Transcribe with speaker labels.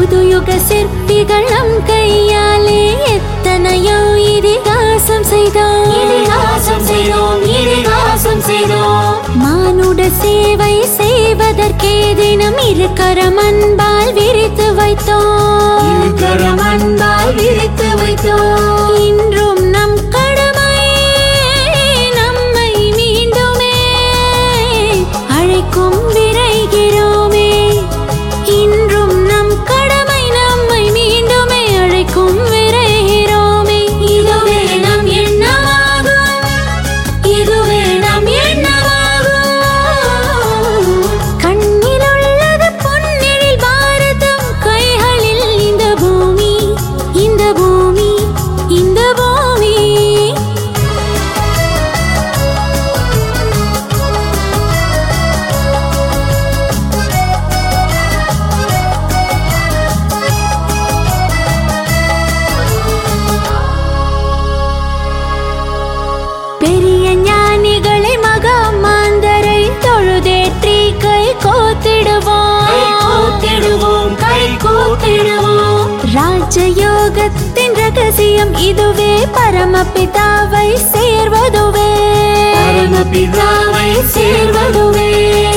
Speaker 1: புதுயுக சிற்பிகள் நம் கையாலே எத்தனையோ இதிகாசம் செய்தோம்
Speaker 2: இதிகாசம் செய்தோம் இதிகாசம் செய்தோம்
Speaker 1: மானுட சேவை செய்வதற்கே தினம் இருக்கரம் அன்பால் விரித்து வைத்தோம்
Speaker 2: இருக்கரம் அன்பால் விரித்து வைத்தோம்
Speaker 1: இன்றும் நம் கடமை நம்மை மீண்டுமே அழைக்கும் விரைகிறோமே இன்றும் நம் கடமை நம்மை மீண்டுமே அழைக்கும் விரைகிறோமே இதுவே நம் எண்ணமாகும் இதுவே நம் எண்ணமாகும் கண்ணில் உள்ளது பொன்னெழில் பாரதம் கைகளில் இந்த பூமி இந்த பூமி இந்த பூமி பெரிய ஞானிகளை மகா மாந்தரை தொழுதேற்றி கை கோத்திடுவோம்
Speaker 2: கை கூத்திடுவோம் கை கூத்திடுவோம்
Speaker 1: ராஜயோகத்தின் ரகசியம் இதுவே பரமபிதாவை சேர்வதுவே
Speaker 2: பரமபிதாவை சேர்வதுவே